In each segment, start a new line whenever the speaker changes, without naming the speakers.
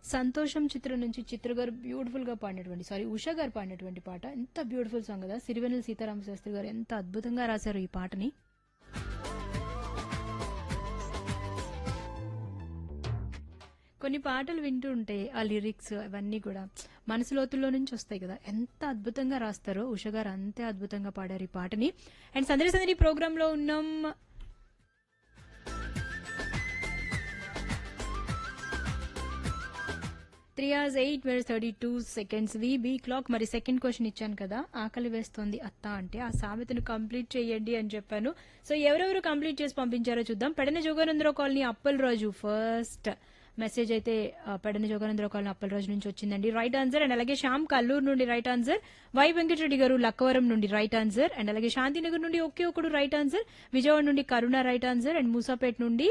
సంతోషం చిత్రం నుంచి చిత్ర గారు బ్యూటిఫుల్ గా పాడినటువంటి సారీ ఉషా గారు పాడినటువంటి పాట ఎంత బ్యూటిఫుల్ సాంగ్ కదా సిరివెన్నెల సీతారామ శాస్త్రి గారు ఎంత అద్భుతంగా రాశారు ఈ పాటని కొన్ని పాటలు వింటూ ఉంటే ఆ లిరిక్స్ అవన్నీ కూడా మనసు లోతుల్లో నుంచి వస్తాయి కదా ఎంత అద్భుతంగా రాస్తారో ఉష గారు అంతే అద్భుతంగా పాడారు ఈ పాటని అండ్ సందడి సందడి ప్రోగ్రామ్ లో ఉన్నాం three hours eight minutes thirty two seconds వి బీ క్లాక్ మరి సెకండ్ క్వశ్చన్ ఇచ్చాను కదా ఆకలి వేస్తోంది అత్త అంటే ఆ సామెతను కంప్లీట్ చేయండి అని చెప్పాను సో ఎవరెవరు కంప్లీట్ చేసి పంపించారో చూద్దాం Pedana Joganandarao colony Appal Raju first message అయితే ఆ, పెడన జోగానందరావు కాలనీ అప్పల్ రాజు నుంచి వచ్చిందండి రైట్ ఆన్సర్ అండ్ అలాగే శ్యామ్ కల్లూరు నుండి రైట్ ఆన్సర్ వై వెంకటరెడ్డి గారు లక్కవరం నుండి రైట్ ఆన్సర్ అండ్ అలాగే శాంతినగర్ నుండి ఒకే ఒకడు రైట్ ఆన్సర్ విజయవాడ నుండి Karuna right answer and Moosapet నుండి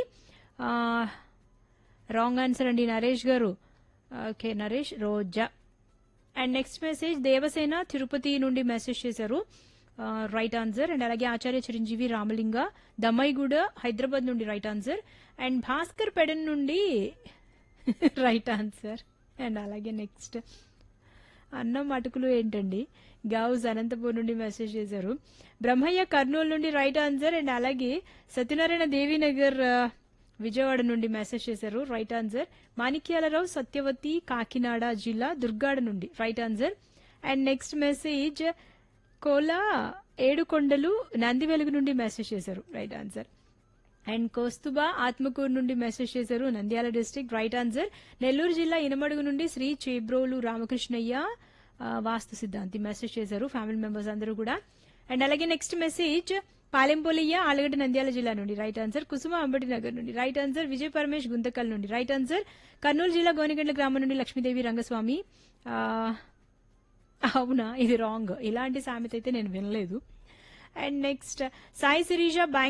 రాంగ్ ఆన్సర్ అండి నరేష్ గారు okay Naresh Roja and next message Devasena Tirupati నుండి మెసేజ్ చేశారు రైట్ ఆన్సర్ అండ్ అలాగే ఆచార్య చిరంజీవి రామలింగ దమ్మాయిగూడ హైదరాబాద్ నుండి right answer and Bhaskar Pedana నుండి రైట్ ఆన్సర్ అండ్ అలాగే నెక్స్ట్ అన్నం అటుకులు ఏంటండి గౌస్ అనంతపూర్ నుండి మెసేజ్ చేశారు బ్రహ్మయ్య కర్నూలు నుండి రైట్ ఆన్సర్ అండ్ అలాగే సత్యనారాయణ దేవీనగర్ ఆ, విజయవాడ నుండి మెసేజ్ చేశారు రైట్ ఆన్సర్ మాణిక్యాలరావు సత్యవతి కాకినాడ జిల్లా దుర్గాడ నుండి right answer and next message Kola Yedukondalu Nandi Velugu నుండి మెసేజ్ చేశారు right answer and Kaustubha Atmakur నుండి మెసేజ్ చేశారు Nandyal district right answer Nellore జిల్లా ఇనమడుగు నుండి శ్రీ చేబ్రోలు రామకృష్ణయ్య ఆ, వాస్తు సిద్ధాంతి మెసేజ్ చేశారు ఫ్యామిలీ మెంబర్స్ అందరూ కూడా అండ్ అలాగే నెక్స్ట్ మెసేజ్ పాలెంపోలియ్య ఆలగడ్డ నంద్యాల జిల్లా నుండి రైట్ ఆన్సర్ కుసుమ అంబటి నగర్ నుండి రైట్ ఆన్సర్ విజయ్ పరమేష్ గుంతకల్ నుండి రైట్ ఆన్సర్ కర్నూలు జిల్లా గోనిగండ్ల గ్రామం నుండి లక్ష్మీదేవి రంగస్వామి ఆ, అవునా ఇది రాంగ్ ఇలాంటి సామెత అయితే నేను వినలేదు and next Sai Sirisha bank